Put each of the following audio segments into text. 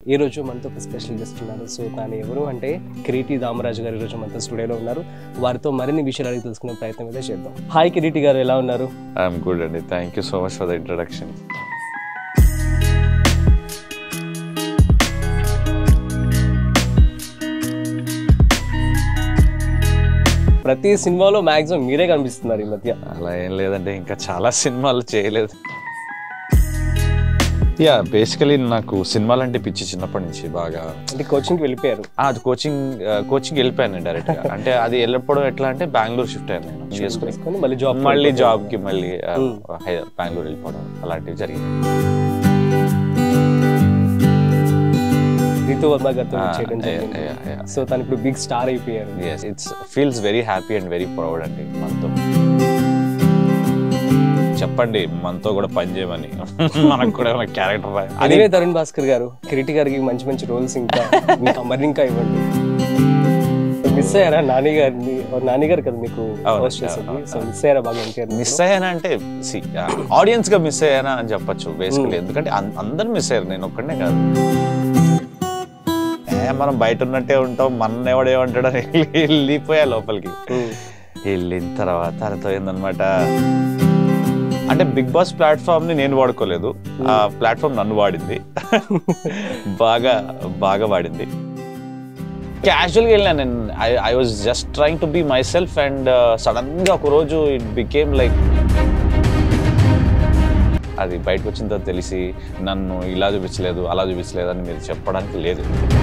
ఈ రోజు మనతో ఒక స్పెషల్ గెస్ట్ ఉన్నారు సో తాను ఎవరు అంటే కిరీటి దామరాజు గారు ఈ రోజు మనతో స్టూడియోలో ఉన్నారు వారితో మరిన్ని విషయాలు అడిగి తెలుసుకునే ప్రయత్నం అయితే చేద్దాం హాయ్ కిరీటి గారు ఎలా ఉన్నారు ఐఎమ్ గుడ్ అండి thank you so much for the introduction ప్రతి సినిమాలో మాక్సిమం మీరే కనిపిస్తున్నారు ఈ మధ్య అలా ఏం లేదంటే ఇంకా చాలా సినిమాలు చేయలేదు యా బేసికలీ నాకు సినిమాలు అంటే పిచ్చి చిన్నప్పటి నుంచి బాగా అంటే కోచింగ్కి వెళ్ళిపోయారు ఆ, అది కోచింగ్ కోచింగ్ వెళ్ళిపోయాను డైరెక్ట్ గా అంటే అది వెళ్ళిపోవడం ఎట్లా అంటే బెంగళూరు షిఫ్ట్ అయ్యాను నేను చేసుకుని చేసుకొని మళ్ళీ జాబ్ మళ్ళీ జాబ్ కి మళ్ళీ ఆ, Hmm. హై- బెంగళూరు వెళ్ళిపోవడం అలాంటివి జరిగింది రితు వర్మ గారితో Ah, చేయడం yeah, జరిగింది yeah, yeah. సో తను ఇప్పుడు బిగ్ స్టార్ అయిపోయారు it's feels very happy and very proud అండి మనతో చెప్పండి మనతో కూడా పని చేయమని మనకు కూడా క్యారెక్టర్ అదే తరుణ్ భాస్కర్ గారు కిరీటి గారికి మంచి మంచి రోల్స్ ఇంకా ఇంకా మరి ఇంకా ఇవ్వండి మిస్ అయ్యారా నాని గారిని నాని గారు కదా మీకు అవును, హోస్ట్ చేసింది అవును, సో మిస్ అయ్యారా బాగా ఎన్టీఆర్ మిస్ అయ్యానా అంటే ఆడియన్స్ గా మిస్ అయ్యానా అని చెప్పొచ్చు బేసికలీ ఎందుకంటే అం- అందరు మిస్ అయ్యారు నేను ఒక్కడనే కాదు ఏ మనం బయట ఉన్నట్టే ఉంటాం మన ఎవడేమంటాడు అని వెళ్ళి- వెళ్ళిపోయా లోపలికి వెళ్ళిన తర్వాత అర్థమైందనమాట అంటే బిగ్ బాస్ ప్లాట్ఫామ్ ని నేను వాడుకోలేదు ఆ ప్లాట్ఫామ్ నన్ను వాడింది బాగా బాగా వాడింది క్యాజువల్గా వెళ్ళాను నేను I I was just trying to be my self and sudden గా ఒక రోజు ఇట్ బికేమ్ లైక్ అది బయటకు వచ్చిన తర్వాత తెలిసి నన్ను ఇలా చూపించలేదు అలా చూపించలేదు అని మీరు చెప్పడానికి లేదు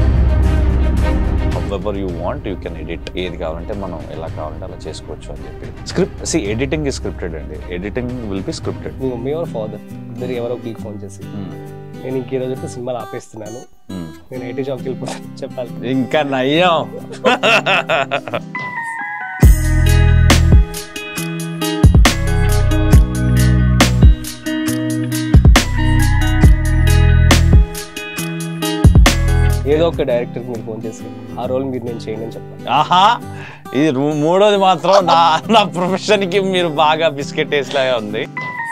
ever you want you can edit ఏది కావాలంటే మనం ఎలా కావాలంటే అలా చేసుకోవచ్చు అని చెప్పి స్క్రిప్ట్ సి ఎడిటింగ్ ఈ స్క్రిప్టెడ్ అండి ఎడిటింగ్ విల్ బి స్క్రిప్టెడ్ మీ మమ్మీ ఎవరు ఫాదర్ ఇద్దరు ఎవరో ఒకరికి ఫోన్ చేసి నేను ఇంక ఈ రోజు అయితే సినిమాలు ఆపేస్తున్నాను నేను ఐటీ జాబ్కి వెళ్ళిపోతాను చెప్పాలి ఇంకా నయ్యం ఏదో ఒక డైరెక్టర్కి మీరు ఫోన్ చేసి ఆ రోల్ మీరు నేను చేయను అని చెప్పాలి ఆహా ఇది రు- మూడోది మాత్రం నా నా ప్రొఫెషన్ కి మీరు బాగా బిస్కెట్ వేసేలాగా ఉంది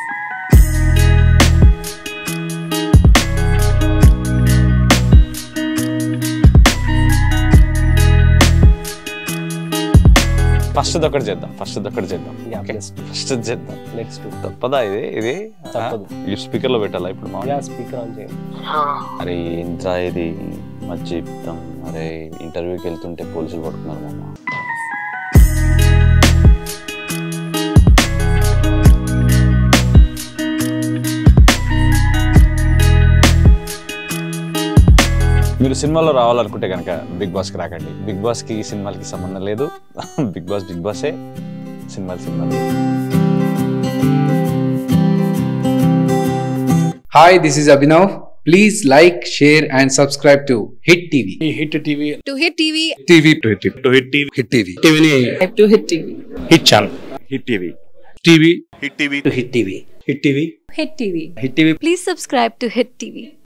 ఫస్ట్ ఒకటి చేద్దాం ఫస్ట్ ఒకటి చేద్దాం Yeah, best. ఫస్ట్ చేద్దాం నెక్స్ట్ తప్పదా ఇది ఇది తప్పదు. ఈ స్పీకర్ లో పెట్టాలా ఇప్పుడు మా యా స్పీకర్ ఆన్ చేయండి అరే ఇంట్రా ఇది మధ్య చెప్తాం అరే ఇంటర్వ్యూకి వెళ్తుంటే పోలీసులు పట్టుకున్నారు మామ మీరు సినిమాలో రావాలనుకుంటే కనుక బిగ్ బాస్కి రాకండి బిగ్ బాస్కి ఈ సినిమాలకి సంబంధం లేదు బిగ్ బాస్ బిగ్ బాసే సినిమాలు సినిమాలు Hi, this is Abhinav. Please like, share, and subscribe to Hit TV. Hit TV to hit TV, TV to hit TV hit TV టీవీని to hit TV, hit channel hit TV TV hit TV to hit TV hit TV hit TV. Hit TV Please subscribe to Hit TV.